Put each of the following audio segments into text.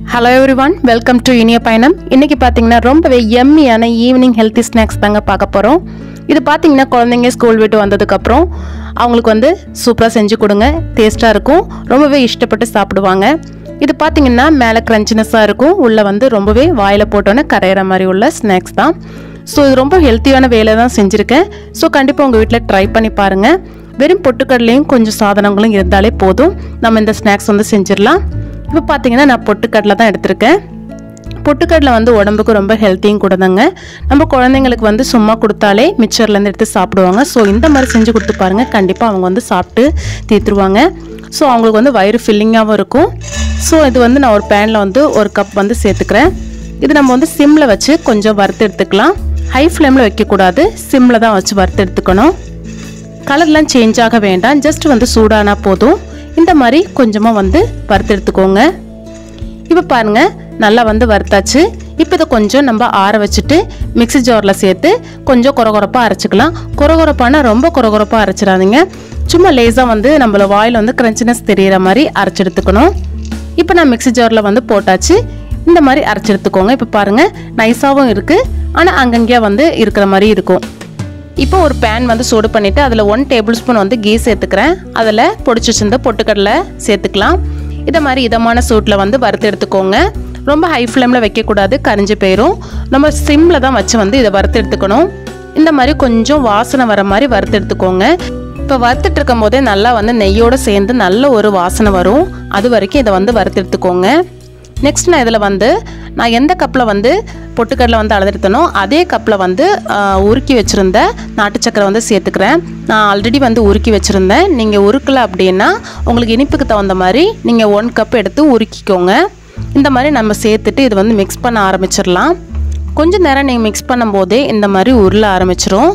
hello everyone welcome to இனிய பயணம் இன்னைக்கு பார்த்தீங்கன்னா ரொம்பவே எம்மியான ஈவினிங் ஹெல்த்தி ஸ்நாக்ஸ் தாங்க பார்க்க போகிறோம் இது பார்த்தீங்கன்னா குழந்தைங்க ஸ்கூல் விட்டு வந்ததுக்கப்புறம் அவங்களுக்கு வந்து சூப்பராக செஞ்சு கொடுங்க டேஸ்ட்டாக இருக்கும் ரொம்பவே இஷ்டப்பட்டு சாப்பிடுவாங்க இது பார்த்தீங்கன்னா மேலே க்ரன்ச்சினஸாக இருக்கும் உள்ளே வந்து ரொம்பவே வாயில் போட்டோன்னே கரையிற மாதிரி உள்ள ஸ்நாக்ஸ் தான் ஸோ இது ரொம்ப ஹெல்த்தியான வேலை தான் செஞ்சுருக்கேன் ஸோ கண்டிப்பாக உங்கள் வீட்டில் ட்ரை பண்ணி பாருங்கள் வெறும் பொட்டுக்கடலையும் கொஞ்சம் சாதனங்களும் இருந்தாலே போதும் நம்ம இந்த ஸ்நாக்ஸ் வந்து செஞ்சிடலாம் இப்போ பார்த்தீங்கன்னா நான் பொட்டுக்கடலை தான் எடுத்திருக்கேன் பொட்டுக்கடலை வந்து உடம்புக்கு ரொம்ப ஹெல்த்தியும் கூட தாங்க நம்ம குழந்தைங்களுக்கு வந்து சும்மா கொடுத்தாலே மிக்சர்லேருந்து எடுத்து சாப்பிடுவாங்க ஸோ இந்த மாதிரி செஞ்சு கொடுத்து பாருங்கள் கண்டிப்பாக அவங்க வந்து சாப்பிட்டு தீர்த்துருவாங்க ஸோ அவங்களுக்கு வந்து வயிறு ஃபில்லிங்காகவும் இருக்கும் ஸோ இது வந்து நான் ஒரு பேனில் வந்து ஒரு கப் வந்து சேர்த்துக்கிறேன் இது நம்ம வந்து சிம்மில் வச்சு கொஞ்சம் வறுத்து எடுத்துக்கலாம் ஹை ஃப்ளேமில் வைக்கக்கூடாது சிம்மில் தான் வச்சு வறுத்து எடுத்துக்கணும் கலர்லாம் சேஞ்ச் ஆக வேண்டாம் ஜஸ்ட் வந்து சூடானா போதும் இந்த மாதிரி கொஞ்சமாக வந்து வறுத்து எடுத்துக்கோங்க இப்போ பாருங்க நல்லா வந்து வறுத்தாச்சு இப்போ இதை கொஞ்சம் நம்ம ஆற வச்சுட்டு மிக்ஸி ஜாரில் சேர்த்து கொஞ்சம் கொரகொரப்பாக அரைச்சிக்கலாம் கொரகொரப்பானா ரொம்ப கொரகொரப்பாக அரைச்சிடாதீங்க சும்மா லேசாக வந்து நம்மள வாயில் வந்து கிரன்ச்சினஸ் தெரியிற மாதிரி அரைச்சி எடுத்துக்கணும் இப்போ நான் மிக்ஸி ஜாரில் வந்து போட்டாச்சு இந்த மாதிரி அரைச்சி எடுத்துக்கோங்க இப்போ பாருங்கள் நைஸாகவும் இருக்குது ஆனால் அங்கங்கேயா வந்து இருக்கிற மாதிரி இருக்கும் இப்போ ஒரு பேன் வந்து சூடு பண்ணிவிட்டு அதில் ஒன் டேபிள் ஸ்பூன் வந்து கீ சேர்த்துக்கிறேன் அதில் பொடிச்சு வச்சிருந்த பொட்டுக்கடலை சேர்த்துக்கலாம் இதை மாதிரி இதமான சூட்டில் வந்து வறுத்து எடுத்துக்கோங்க ரொம்ப ஹை ஃப்ளேமில் வைக்கக்கூடாது கரிஞ்சு போயிடும் நம்ம சிம்மில் தான் வச்சு வந்து இதை வறுத்து எடுத்துக்கணும் இந்த மாதிரி கொஞ்சம் வாசனை வர மாதிரி வறுத்து எடுத்துக்கோங்க இப்போ வறுத்துட்டு இருக்கும் போதே நல்லா வந்து நெய்யோடு சேர்ந்து நல்ல ஒரு வாசனை வரும் அது வரைக்கும் இதை வந்து வறுத்து எடுத்துக்கோங்க நெக்ஸ்ட் நான் இதில் வந்து நான் எந்த கப்பில் வந்து பொட்டுக்கடலை வந்து அளந்தெடுத்தனோ அதே கப்பில் வந்து ஆஹ், உருக்கி வச்சுருந்த நாட்டு சக்கரை வந்து சேர்த்துக்கிறேன் நான் ஆல்ரெடி வந்து உருக்கி வச்சுருந்தேன் நீங்கள் உருக்கலை அப்படின்னா உங்களுக்கு இனிப்புக்கு தகுந்த மாதிரி நீங்கள் ஒன் கப் எடுத்து உருக்கிக்கோங்க இந்த மாதிரி நம்ம சேர்த்துட்டு இது வந்து மிக்ஸ் பண்ண ஆரம்பிச்சிடலாம் கொஞ்ச நேரம் நீங்கள் மிக்ஸ் பண்ணும்போதே இந்த மாதிரி உருள ஆரம்பிச்சிரும்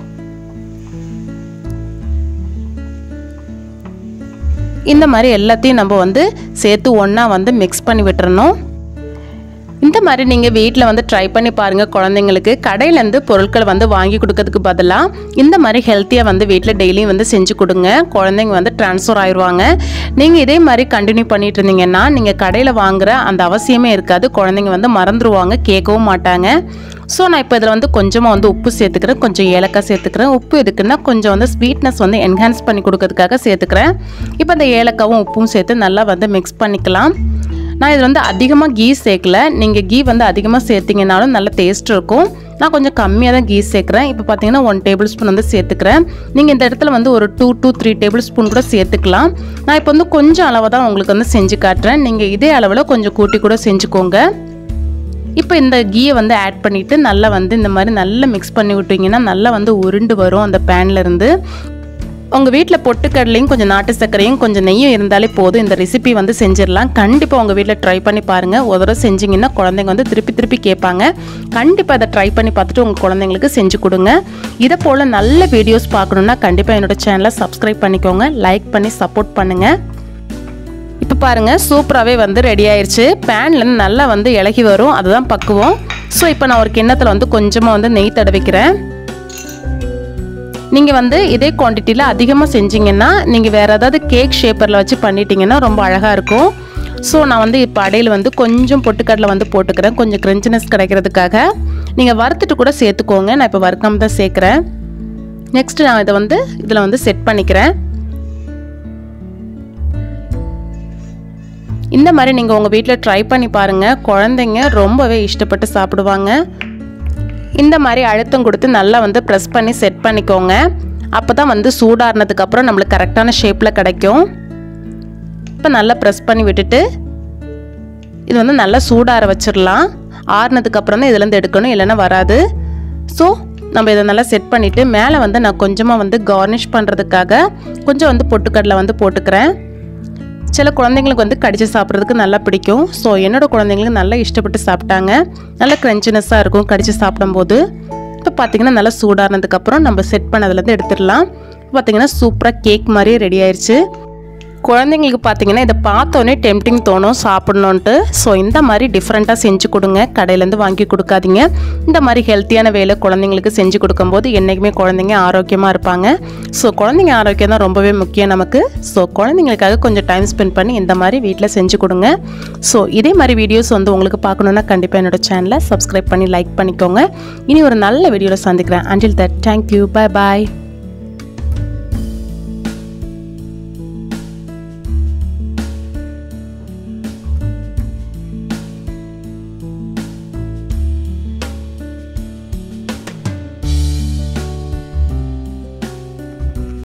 இந்த மாதிரி எல்லாத்தையும் நம்ம வந்து சேர்த்து ஒன்றா வந்து மிக்ஸ் பண்ணி விட்டுறணும் இந்த மாதிரி நீங்கள் வீட்டில் வந்து ட்ரை பண்ணி பாருங்கள் குழந்தைங்களுக்கு கடையிலேருந்து பொருட்களை வந்து வாங்கி கொடுக்கறதுக்கு பதிலாக இந்த மாதிரி ஹெல்த்தியாக வந்து வீட்டில் டெய்லியும் வந்து செஞ்சு கொடுங்க குழந்தைங்க வந்து ட்ரான்ஸ்ஃபர் ஆயிடுவாங்க நீங்கள் இதே மாதிரி கண்டினியூ பண்ணிட்டு இருந்தீங்கன்னா நீங்கள் கடையில் வாங்குற அந்த அவசியமே இருக்காது குழந்தைங்க வந்து மறந்துடுவாங்க கேட்கவும் மாட்டாங்க ஸோ நான் இப்போ இதில் வந்து கொஞ்சமாக வந்து உப்பு சேர்த்துக்கிறேன் கொஞ்சம் ஏலக்காய் சேர்த்துக்கிறேன் உப்பு எதுக்குன்னா கொஞ்சம் வந்து ஸ்வீட்னஸ் வந்து என்ஹான்ஸ் பண்ணி கொடுக்கறதுக்காக சேர்த்துக்கிறேன் இப்போ இந்த ஏலக்காவும் உப்பும் சேர்த்து நல்லா வந்து மிக்ஸ் பண்ணிக்கலாம் நான் இதில் வந்து அதிகமாக கீ சேர்க்கல நீங்கள் கீ வந்து அதிகமாக சேர்த்திங்கனாலும் நல்ல டேஸ்ட் இருக்கும் நான் கொஞ்சம் கம்மியாக தான் கீ சேர்க்குறேன் இப்போ பார்த்தீங்கன்னா ஒன் டேபிள் ஸ்பூன் வந்து சேர்த்துக்கிறேன் நீங்கள் இந்த இடத்துல வந்து ஒரு two to three tablespoon கூட சேர்த்துக்கலாம் நான் இப்போ வந்து கொஞ்சம் அளவு தான் உங்களுக்கு வந்து செஞ்சு காட்டுறேன் நீங்கள் இதே அளவில் கொஞ்சம் கூட்டி கூட செஞ்சுக்கோங்க இப்போ இந்த கீயை வந்து ஆட் பண்ணிவிட்டு நல்லா வந்து இந்த மாதிரி நல்லா மிக்ஸ் பண்ணி விட்டிங்கன்னா நல்லா வந்து உருண்டு வரும் அந்த பேன்ல இருந்து உங்கள் வீட்டில் பொட்டுக்கடலையும் கொஞ்சம் நாட்டு சர்க்கரையும் கொஞ்சம் நெய்யும் இருந்தாலே போதும் இந்த ரெசிபி வந்து செஞ்சிடலாம் கண்டிப்பாக உங்கள் வீட்டில் ட்ரை பண்ணி பாருங்கள் ஒரு தடவை செஞ்சிங்கன்னா குழந்தைங்க வந்து திருப்பி திருப்பி கேட்பாங்க கண்டிப்பாக அதை ட்ரை பண்ணி பார்த்துட்டு உங்கள் குழந்தைங்களுக்கு செஞ்சு கொடுங்க இதை போல் நல்ல வீடியோஸ் பார்க்கணுன்னா கண்டிப்பாக என்னோட சேனலை சப்ஸ்கிரைப் பண்ணிக்கோங்க லைக் பண்ணி சப்போர்ட் பண்ணுங்கள் இப்போ பாருங்க சூப்பராகவே வந்து ரெடி ஆயிருச்சு பேன்லேருந்து நல்லா வந்து இலகி வரும் அதுதான் பக்குவம் ஸோ இப்போ நான் ஒரு கிண்ணத்தில் வந்து கொஞ்சமாக வந்து நெய் தடவிக்கிறேன் நீங்கள் வந்து இதே குவான்டிட்டியில் அதிகமாக செஞ்சீங்கன்னா நீங்கள் வேறு ஏதாவது கேக் ஷேப்பரில் வச்சு பண்ணிட்டீங்கன்னா ரொம்ப அழகாக இருக்கும் ஸோ நான் வந்து இப்போ அடையில் வந்து கொஞ்சம் பொட்டுக்கடலை வந்து போட்டுக்கிறேன் கொஞ்சம் கிரன்ச்சினஸ் கிடைக்கிறதுக்காக நீங்கள் வறுத்துட்டு கூட சேர்த்துக்கோங்க நான் இப்போ வறுக்காம தான் சேர்க்குறேன் நெக்ஸ்ட் நான் இதை வந்து இதில் வந்து செட் பண்ணிக்கிறேன் இந்த மாதிரி நீங்கள் உங்கள் வீட்டில் ட்ரை பண்ணி பாருங்கள் குழந்தைங்க ரொம்பவே இஷ்டப்பட்டு சாப்பிடுவாங்க இந்த மாதிரி அழுத்தம் கொடுத்து நல்லா வந்து ப்ரெஸ் பண்ணி செட் பண்ணிக்கோங்க அப்போ தான் வந்து சூடாறினதுக்கப்புறம் நம்மளுக்கு கரெக்டான ஷேப்பில் கிடைக்கும் இப்போ நல்லா ப்ரெஸ் பண்ணி விட்டுட்டு இது வந்து நல்லா சூடாற வச்சிடலாம் ஆறுனதுக்கப்புறம் தான் இதுலேருந்து எடுக்கணும் இல்லைன்னா வராது ஸோ நம்ம இதை நல்லா செட் பண்ணிவிட்டு மேலே வந்து நான் கொஞ்சமாக வந்து கார்னிஷ் பண்ணுறதுக்காக கொஞ்சம் வந்து பொட்டுக்கடலை வந்து போட்டுக்கிறேன் சில குழந்தைங்களுக்கு வந்து கடிச்சு சாப்பிட்றதுக்கு நல்லா பிடிக்கும் ஸோ என்னோட குழந்தைங்களுக்கு நல்லா இஷ்டப்பட்டு சாப்பிட்டாங்க நல்ல க்ரன்ச்சினஸ்ஸாக இருக்கும் கடிச்சு சாப்பிடும்போது இப்போ பார்த்தீங்கன்னா நல்லா சூடானதுக்கப்புறம் நம்ம செட் பண்ணதுலேருந்து எடுத்துடலாம் இப்போ பார்த்தீங்கன்னா சூப்பராக கேக் மாதிரியே ரெடி ஆயிடுச்சு குழந்தைங்களுக்கு பார்த்தீங்கன்னா இதை பார்த்தோன்னே டெம்டிங் தோணும் சாப்பிடணுன்ட்டு ஸோ இந்த மாதிரி டிஃப்ரெண்ட்டாக செஞ்சு கொடுங்க கடையிலேருந்து வாங்கி கொடுக்காதீங்க இந்த மாதிரி ஹெல்த்தியான வேலை குழந்தைங்களுக்கு செஞ்சு கொடுக்கும்போது என்றைக்குமே குழந்தைங்க ஆரோக்கியமாக இருப்பாங்க ஸோ குழந்தைங்க ஆரோக்கியம் தான் ரொம்பவே முக்கியம் நமக்கு ஸோ குழந்தைங்களுக்காக கொஞ்சம் டைம் ஸ்பெண்ட் பண்ணி இந்த மாதிரி வீட்டில் செஞ்சு கொடுங்க ஸோ இதே மாதிரி வீடியோஸ் வந்து உங்களுக்கு பார்க்கணுன்னா கண்டிப்பாக என்னோட சேனலை சப்ஸ்கிரைப் பண்ணி லைக் பண்ணிக்கோங்க இனி ஒரு நல்ல வீடியோவில் சந்திக்கிறேன் until that thank you bye bye